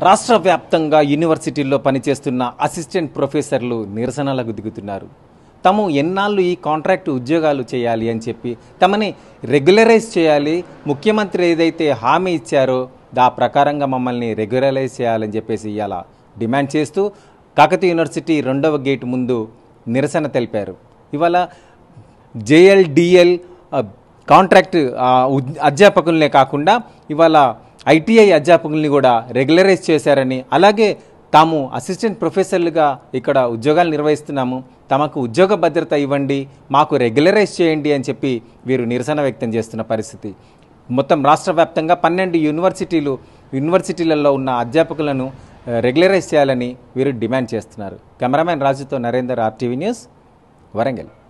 రాష్ట్ర వ్యాప్తంగా యూనివర్సిటీల్లో పనిచేస్తున్న అసిస్టెంట్ ప్రొఫెసర్లు నిరసనలకు దిగుతున్నారు తాము ఎన్నాళ్ళు ఈ కాంట్రాక్ట్ ఉద్యోగాలు చేయాలి అని చెప్పి తమని రెగ్యులరైజ్ చేయాలి ముఖ్యమంత్రి ఏదైతే హామీ ఇచ్చారో దా ప్రకారంగా మమ్మల్ని రెగ్యులరైజ్ చేయాలని చెప్పేసి ఇవాళ డిమాండ్ చేస్తూ కాకతీయ యూనివర్సిటీ రెండవ గేట్ ముందు నిరసన తెలిపారు ఇవాళ జేఎల్డిఎల్ కాంట్రాక్ట్ ఆ, ఉద్- అధ్యాపకులనే కాకుండా ఇవాళ ఐటీఐ అధ్యాపకుల్ని కూడా రెగ్యులరైజ్ చేశారని అలాగే తాము అసిస్టెంట్ ప్రొఫెసర్లుగా ఇక్కడ ఉద్యోగాలు నిర్వహిస్తున్నాము తమకు ఉద్యోగ భద్రత ఇవ్వండి మాకు రెగ్యులరైజ్ చేయండి అని చెప్పి వీరు నిరసన వ్యక్తం చేస్తున్న పరిస్థితి మొత్తం రాష్ట్ర వ్యాప్తంగా పన్నెండు యూనివర్సిటీలు యూనివర్సిటీలలో ఉన్న అధ్యాపకులను ఆ, రెగ్యులరైజ్ చేయాలని వీరు డిమాండ్ చేస్తున్నారు కెమెరామెన్ రాజుతో నరేందర్ ఆర్టీవీ న్యూస్ వరంగల్